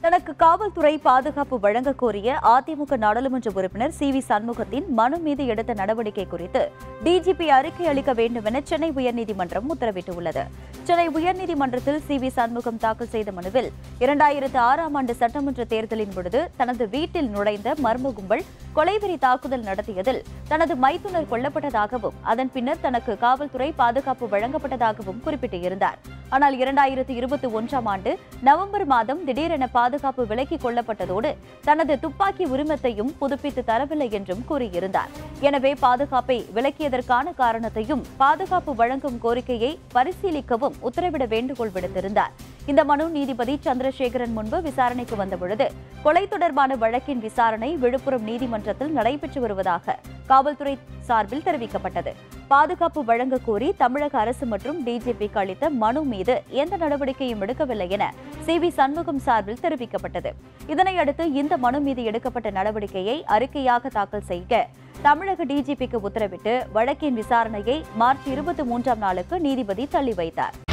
தனக்கு காவல்துறை பாதுகாப்பு வழங்க கோரிய அதிமுக நாடாளுமன்ற உறுப்பினர் சி வி சண்முகத்தின் மனு மீது எடுத்த நடவடிக்கை குறித்து டிஜிபி அறிக்கை அளிக்க வேண்டும் என சென்னை உயர்நீதிமன்றம் உத்தரவிட்டுள்ளது சென்னை உயர்நீதிமன்றத்தில் சி வி சண்முகம் தாக்கல் செய்த மனுவில் இரண்டாயிரத்து ஆறாம் ஆண்டு சட்டமன்ற தேர்தலின் பொழுது தனது வீட்டில் நுழைந்த மர்ம கும்பல் கொலைவெறி தாக்குதல் நடத்தியதில் தனது மைத்துனர் கொல்லப்பட்டதாகவும் அதன் பின்னர் தனக்கு காவல்துறை பாதுகாப்பு வழங்கப்பட்டதாகவும் குறிப்பிட்டிருந்தார் ஆனால் இரண்டாயிரத்து இருபத்தி ஒன்றாம் ஆண்டு நவம்பர் மாதம் திடீரென பாதுகாப்பு விலக்கிக் கொள்ளப்பட்டதோடு தனது துப்பாக்கி உரிமத்தையும் புதுப்பித்து தரவில்லை என்றும் கூறியிருந்தார் எனவே பாதுகாப்பை விலக்கியதற்கான காரணத்தையும் பாதுகாப்பு வழங்கும் கோரிக்கையை பரிசீலிக்கவும் உத்தரவிட வேண்டுகோள் விடுத்திருந்தார் இந்த மனு நீதிபதி சந்திரசேகரன் முன்பு விசாரணைக்கு வந்தபொழுது கொலை தொடர்பான வழக்கின் விசாரணை விழுப்புரம் நீதிமன்றத்தில் நடைபெற்று வருவதாக காவல்துறை சார்பில் தெரிவிக்கப்பட்டது பாதுகாப்பு வழங்க கோரி தமிழக அரசு மற்றும் டிஜிபிக்கு அளித்த மனு மீது எந்த நடவடிக்கையும் எடுக்கவில்லை என சி வி சண்முகம் சார்பில் தெரிவிக்கப்பட்டது இதனையடுத்து இந்த மனு மீது எடுக்கப்பட்ட நடவடிக்கையை அறிக்கையாக தாக்கல் செய்ய தமிழக டிஜிபிக்கு உத்தரவிட்டு வழக்கின் விசாரணையை மார்ச் இருபத்தி மூன்றாம் நாளுக்கு நீதிபதி தள்ளி வைத்தார்